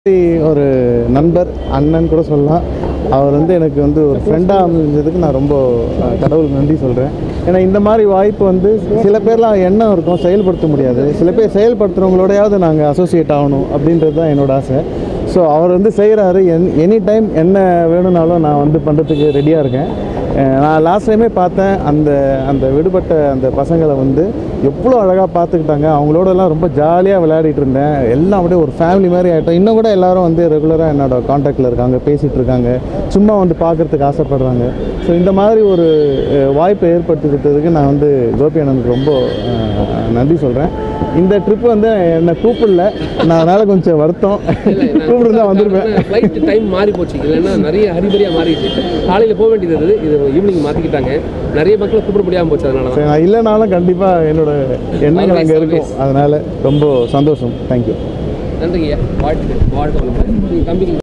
ஒரு நண்பர் அண்ணன் கூட சொல்லலாம் அவர் வந்து எனக்கு வந்து ஒரு ஃப்ரெண்டாக அமைஞ்சதுக்கு நான் ரொம்ப அஹ், கடவுள் நன்றி சொல்கிறேன் ஏன்னா இந்த மாதிரி வாய்ப்பு வந்து சில பேர்லாம் எண்ணம் இருக்கும் செயல்படுத்த முடியாது சில பேர் செயல்படுத்துகிறவங்களோடையாவது நாங்கள் அசோசியேட் ஆகணும் அப்படின்றது தான் என்னோட ஆசை ஸோ அவர் வந்து செய்கிறாரு என் எனி டைம் என்ன வேணும்னாலும் நான் வந்து பண்ணுறதுக்கு ரெடியாக இருக்கேன் அஹ் நான் லாஸ்ட் டைமே பார்த்தேன் அந்த அந்த விடுபட்ட அந்த பசங்களை வந்து எவ்வளோ அழகாக பார்த்துக்கிட்டாங்க அவங்களோடலாம் ரொம்ப ஜாலியாக விளையாடிட்டு இருந்தேன் எல்லாம் அப்படியே ஒரு ஃபேமிலி மாதிரி ஆகிட்டோம் இன்னும் கூட எல்லாரும் வந்து ரெகுலராக என்னோட காண்டாக்டில் இருக்காங்க பேசிகிட்டு இருக்காங்க சும்மா வந்து பார்க்குறதுக்கு ஆசைப்படுறாங்க ஸோ இந்த மாதிரி ஒரு அஹ், வாய்ப்பை ஏற்படுத்தி கொடுத்ததுக்கு நான் வந்து கோபி அண்ணனுக்கு ரொம்ப அஹ், நன்றி சொல்கிறேன் இந்த ட்ரிப் வந்து என்னை கூப்பிடல நான் அதனால் கொஞ்சம் வருத்தம் கூப்பிட்டு தான் வந்திருப்பேன் ஃப்ளைட் டைம் மாறி போச்சு இல்லைன்னா நிறைய ஹரிபரியாக மாறிடுச்சு காலையில் போக வேண்டியது இருந்தது இது ஈவினிங் மாற்றிக்கிட்டாங்க நிறைய மக்களை கூப்பிட முடியாமல் போச்சு அதனால தான் சரி, நான் இல்லைனாலும் கண்டிப்பாக என்னோட எண்ணங்கள் அங்கே இருக்கும் அதனால் ரொம்ப சந்தோஷம் தேங்க்யூ நன்றிங்கய்யா வாழ்த்துக்கள் வாழ்க்கை வளமுடன். நீங்க தம்பிக்கு